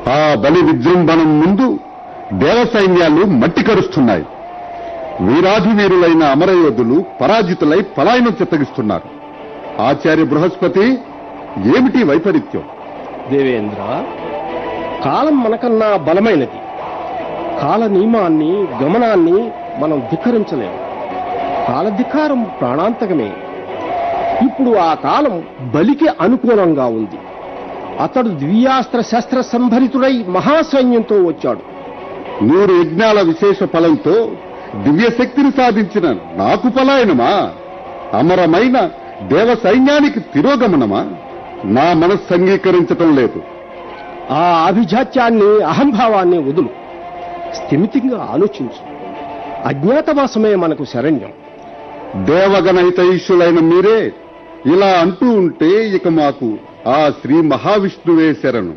ఆ బలి విజృంభణం ముందు దేవ సైన్యాలు మట్టి కరుస్తున్నాయి వీరాధి వీరులైన అమరయోధులు పరాజితులై పలాయనం చిత్తగిస్తున్నారు ఆచార్య బృహస్పతి ఏమిటి వైపరీత్యం దేవేంద్ర కాలం మనకన్నా బలమైనది కాల నియమాన్ని గమనాన్ని మనం ధిక్కరించలేము కాలధికారం ప్రాణాంతకమే ఇప్పుడు ఆ కాలం బలికి అనుకూలంగా ఉంది అతడు దివ్యాస్త్ర శస్త్ర సంభరితుడై మహాసైన్యంతో వచ్చాడు నూరు యజ్ఞాల విశేష ఫలంతో దివ్య శక్తిని సాధించిన నాకు పలాయనమా అమరమైన దేవ సైన్యానికి తిరోగమనమా నా మనస్సు అంగీకరించటం లేదు ఆ అభిజాత్యాన్ని అహంభావాన్ని వదులు స్థిమితంగా ఆలోచించు అజ్ఞాతవాసమే మనకు శరణ్యం దేవగణ హితైషులైన మీరే ఇలా అంటూ ఉంటే ఇక మాకు ఆ శ్రీ మహావిష్ణువే శరణు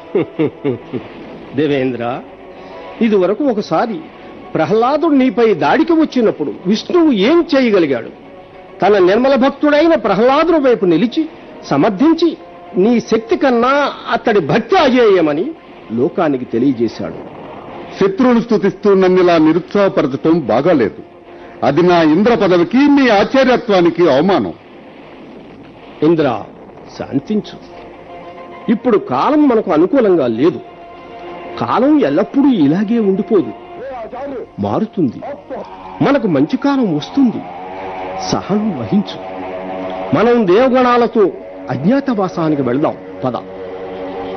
దేవేంద్ర ఇదివరకు ఒకసారి ప్రహ్లాదుడు నీపై దాడికి వచ్చినప్పుడు విష్ణువు ఏం చేయగలిగాడు తన నిర్మల భక్తుడైన ప్రహ్లాదుని వైపు నిలిచి సమర్థించి నీ శక్తి కన్నా అతడి భక్తి అజేయమని లోకానికి తెలియజేశాడు శత్రువును స్థుతిస్తూ నన్నిలా నిరుత్సాహపరచటం బాగాలేదు అది నా ఇంద్ర పదవికి మీ ఆచార్యత్వానికి అవమానం ఇంద్ర శాంతించు ఇప్పుడు కాలం మనకు అనుకూలంగా లేదు కాలం ఎల్లప్పుడూ ఇలాగే ఉండిపోదు మారుతుంది మనకు మంచి కాలం వస్తుంది సహనం వహించు మనం దేవగణాలతో అజ్ఞాతవాసానికి వెళ్దాం పద